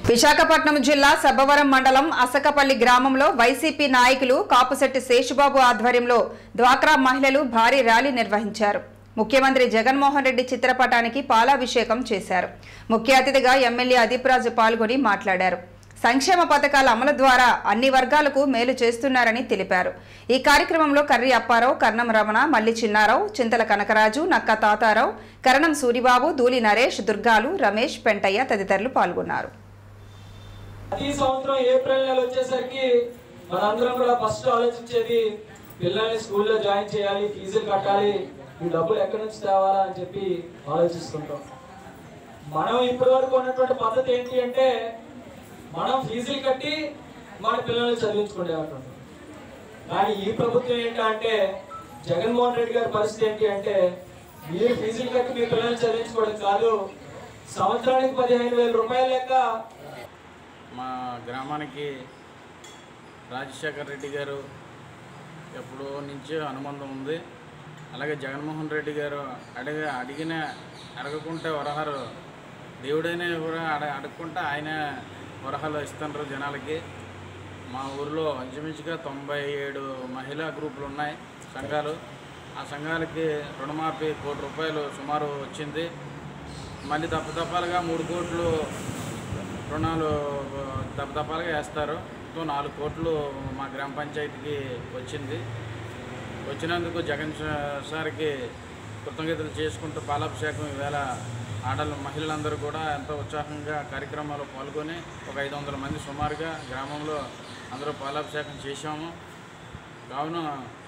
విశాఖపట్నం జిల్లా సబ్బవరం మండలం అసకపల్లి గ్రామంలో వైసీపీ నాయకులు కాపుశెట్టి శేషుబాబు ఆధ్వర్యంలో డ్వాక్రా మహిళలు భారీ ర్యాలీ నిర్వహించారు ముఖ్యమంత్రి జగన్మోహన్ రెడ్డి చిత్రపటానికి పాలాభిషేకం చేశారు ముఖ్య అతిథిగా ఎమ్మెల్యే అదీప్రాజు పాల్గొని మాట్లాడారు సంక్షేమ పథకాల అమలు ద్వారా అన్ని వర్గాలకు మేలు చేస్తున్నారని తెలిపారు ఈ కార్యక్రమంలో కర్రి అప్పారావు కర్ణం రమణ మల్లి చిన్నారావు చింతల కనకరాజు నక్క తాతారావు కరణం సూరిబాబు దూలి నరేష్ దుర్గాలు రమేష్ పెంటయ్య తదితరులు పాల్గొన్నారు ప్రతి సంవత్సరం ఏప్రిల్ నెల వచ్చేసరికి మనందరం కూడా ఫస్ట్ ఆలోచించేది పిల్లల్ని స్కూల్లో జాయిన్ చేయాలి ఫీజులు కట్టాలి ఈ డబ్బులు ఎక్కడి నుంచి తేవాలా అని చెప్పి ఆలోచిస్తుంటాం మనం ఇప్పటి వరకు ఉన్నటువంటి పద్ధతి ఏంటి అంటే మనం ఫీజులు కట్టి మన పిల్లల్ని చదివించుకునేవాళ్ళం కానీ ఈ ప్రభుత్వం ఏంటంటే జగన్మోహన్ రెడ్డి గారి పరిస్థితి ఏంటి అంటే మీరు ఫీజులు కట్టి మీ పిల్లల్ని చదివించుకోవడం కాదు సంవత్సరానికి పదిహేను వేల రూపాయల లెక్క మా గ్రామానికి రాజశేఖర్ రెడ్డి గారు ఎప్పుడో నుంచి అనుబంధం ఉంది అలాగే జగన్మోహన్ రెడ్డి గారు అడిగ అడిగిన అడగకుంటే వరహారు దేవుడైనా కూడా అడ అడగకుండా ఆయన వరహాలు ఇస్తున్నారు జనాలకి మా ఊరిలో ఇంచుమించుగా తొంభై ఏడు మహిళా గ్రూపులు ఉన్నాయి సంఘాలు ఆ సంఘాలకి రుణమాఫీ కోటి రూపాయలు సుమారు వచ్చింది మళ్ళీ దప్పదప్పాలుగా మూడు కోట్లు రుణాలు దప్పదప్పాలుగా వేస్తారు తో నాలుగు కోట్లు మా గ్రామ పంచాయతీకి వచ్చింది వచ్చినందుకు జగన్ సా- సార్కి కృతజ్ఞతలు చేసుకుంటూ పాలాభిషేకం ఈవేళ ఆడలు మహిళలందరూ కూడా ఎంతో ఉత్సాహంగా కార్యక్రమాల్లో పాల్గొని ఒక ఐదు వందల మంది సుమారుగా గ్రామంలో అందరూ పాలాభిషేకం చేశాము కావున